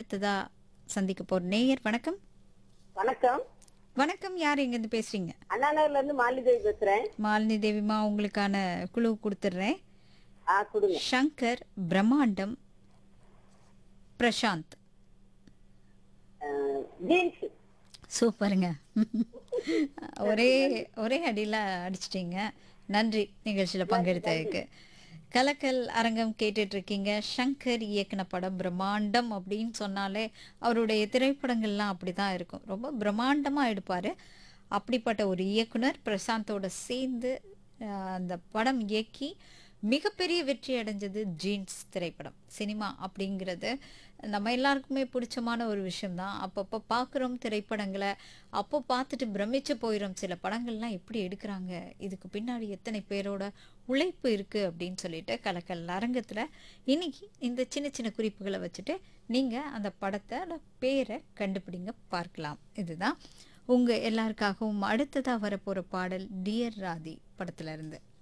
அடுத்ததா சந்திக்க போற நேயர் வணக்கம் வணக்கம் வணக்கம் யார் எங்கேருந்து பேசுறீங்க அண்ணா நகர்ல இருந்து மாலிதேவி பேசுறேன் மாலினி தேவிமா உங்களுக்கான குழு கொடுத்துட்றேன் ஆ கொடுங்க சங்கர் பிரம்மாண்டம் பிரசாந்த் ஜீன்ஸ் சூப்பருங்க ஒரே ஒரே அடியில் அடிச்சிட்டீங்க நன்றி நிகழ்ச்சியில் பங்கெடுத்ததுக்கு கலக்கல் அரங்கம் கேட்டுட்டு இருக்கீங்க சங்கர் இயக்குன படம் பிரம்மாண்டம் அப்படின்னு சொன்னாலே அவருடைய திரைப்படங்கள்லாம் அப்படி தான் இருக்கும் ரொம்ப பிரம்மாண்டமாக எடுப்பார் அப்படிப்பட்ட ஒரு இயக்குனர் பிரசாந்தோட சேர்ந்து அஹ், அந்த படம் இயக்கி மிகப்பெரிய வெற்றி அடைஞ்சது ஜீன்ஸ் திரைப்படம் சினிமா அப்படிங்கிறது நம்ம எல்லாருக்குமே பிடிச்சமான ஒரு விஷயம்தான் அப்பப்போ பார்க்குறோம் திரைப்படங்களை அப்போ பார்த்துட்டு பிரமிச்சு போயிடும் சில படங்கள்லாம் எப்படி எடுக்கிறாங்க இதுக்கு பின்னாடி எத்தனை பேரோட உழைப்பு இருக்குது அப்படின்னு சொல்லிட்டு கலக்கல் அரங்கத்தில் இன்னைக்கு இந்த சின்ன சின்ன குறிப்புகளை வச்சுட்டு நீங்கள் அந்த படத்தோட பேரை கண்டுபிடிங்க பார்க்கலாம் இதுதான் உங்கள் எல்லாருக்காகவும் அடுத்ததாக வரப்போகிற பாடல் டியர் ராதி படத்துல இருந்து